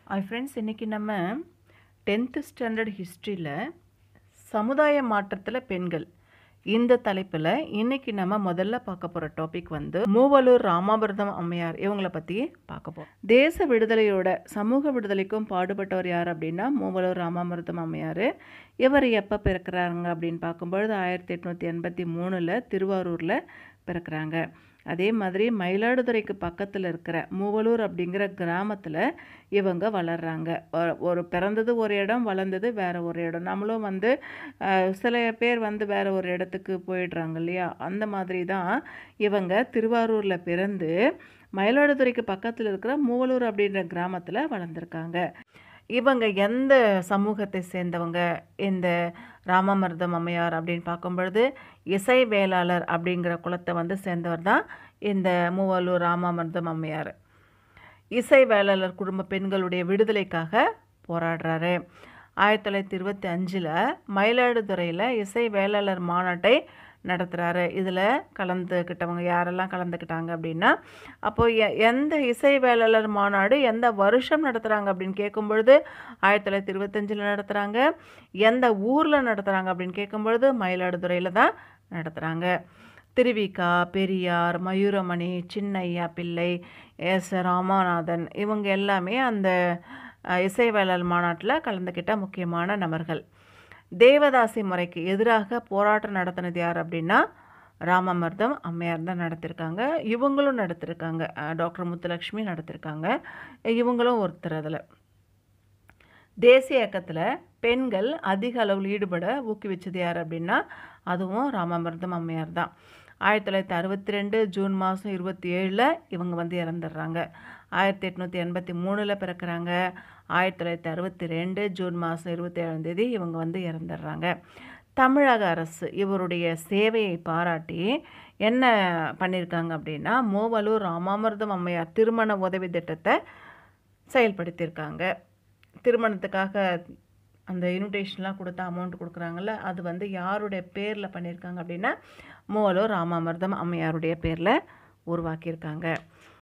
hi friends இன்றைக்கி நம்ம tenth standard ஹிஸ்ட்ரியில் சமுதாய மாற்றத்தில் பெண்கள் இந்த தலைப்பில் இன்றைக்கி நம்ம முதல்ல பார்க்க போகிற டாபிக் வந்து மூவலூர் ராமாமிர்தம் அம்மையார் இவங்கள பற்றி பார்க்க போகிறோம் தேச விடுதலையோட சமூக விடுதலைக்கும் பாடுபட்டவர் யார் அப்படின்னா மூவலூர் ராமாமிர்தம் அம்மையார் இவர் எப்போ பிறக்கிறாங்க அப்படின்னு பார்க்கும்பொழுது ஆயிரத்தி எட்நூற்றி எண்பத்தி மூணில் திருவாரூரில் பிறக்கிறாங்க அதே மாதிரி மயிலாடுதுறைக்கு பக்கத்தில் இருக்கிற மூவலூர் அப்படிங்கிற கிராமத்தில் இவங்க வளர்கிறாங்க ஒரு- ஒரு பிறந்தது ஒரு இடம் வளர்ந்தது வேற ஒரு இடம் நம்மளும் வந்து அஹ், சில பேர் வந்து வேற ஒரு இடத்துக்கு போயிடுறாங்க இல்லையா அந்த மாதிரி தான் இவங்க திருவாரூரில் பிறந்து மயிலாடுதுறைக்கு பக்கத்தில் இருக்கிற மூவலூர் அப்படின்ற கிராமத்தில் வளர்ந்துருக்காங்க இவங்க எந்த சமூகத்தை சேர்ந்தவங்க இந்த ராமமர்தம் அம்மையார் அப்படின்னு பார்க்கும் பொழுது இசை வேளாளர் அப்படிங்கிற குலத்தை வந்து சேர்ந்தவர் தான் இந்த மூவலூர் ராமமர்தம் அம்மையார் இசை வேளாளர் குடும்ப பெண்களுடைய விடுதலைக்காக போராடுறாரு ஆயிரத்தி தொள்ளாயிரத்தி இருபத்தி அஞ்சில் மயிலாடுதுறையில் இசை வேளாளர் மாநாட்டை நடத்துகிறாரு இதில் கலந்துக்கிட்டவங்க யாரெல்லாம் கலந்துக்கிட்டாங்க அப்படின்னா அப்போது எ- எந்த இசை வேளாளர் மாநாடு எந்த வருஷம் நடத்துகிறாங்க அப்படின்னு கேட்கும் பொழுது ஆயிரத்தி தொள்ளாயிரத்தி இருபத்தஞ்சில் நடத்துகிறாங்க எந்த ஊரில் நடத்துகிறாங்க அப்படின்னு கேட்கும் பொழுது மயிலாடுதுறையில் தான் நடத்துகிறாங்க திருவிக்கா பெரியார் மயூரமணி சின்னையா பிள்ளை எஸ் ராமநாதன் இவங்க எல்லாமே அந்த அஹ், இசை வேளாளர் மாநாட்டில் கலந்துக்கிட்ட முக்கியமான நபர்கள் தேவதாசி முறைக்கு எதிராக போராட்டம் நடத்தினது யார் அப்படின்னா ராமமர்தம் அம்மையார் தான் நடத்தியிருக்காங்க இவங்களும் நடத்தியிருக்காங்க அஹ், டாக்டர் முத்துலக்ஷ்மி நடத்தியிருக்காங்க இவங்களும் ஒருத்தர் அதில் தேசிய இயக்கத்தில் பெண்கள் அதிக அளவில் ஈடுபட ஊக்குவிச்சது யார் அப்படின்னா அதுவும் ராமமிர்தம் அம்மையார் தான் ஆயிரத்தி தொள்ளாயிரத்தி அறுபத்தி ரெண்டு ஜூன் மாதம் இருபத்தி ஏழில் இவங்க வந்து இறந்துடுறாங்க ஆயிரத்தி எட்நூற்றி எண்பத்தி மூணில் பிறக்கிறாங்க ஆயிரத்தி தொள்ளாயிரத்தி அறுபத்தி ரெண்டு ஜூன் மாதம் இருபத்தி ஏழாம் தேதி இவங்க வந்து இறந்துடுறாங்க தமிழக அரசு இவருடைய சேவையை பாராட்டி என்ன பண்ணியிருக்காங்க அப்படின்னா மூவலூர் ராமாமிர்தம் அம்மையார் திருமண உதவி திட்டத்தை செயல்படுத்தியிருக்காங்க திருமணத்துக்காக அந்த இன்விடேஷன்லாம் கொடுத்து அமௌண்ட் கொடுக்குறாங்கல்ல அது வந்து யாருடைய பேரில் பண்ணியிருக்காங்க அப்படின்னா மூவலூர் ராமாமிர்தம் அம்மையாருடைய பேரில் உருவாக்கியிருக்காங்க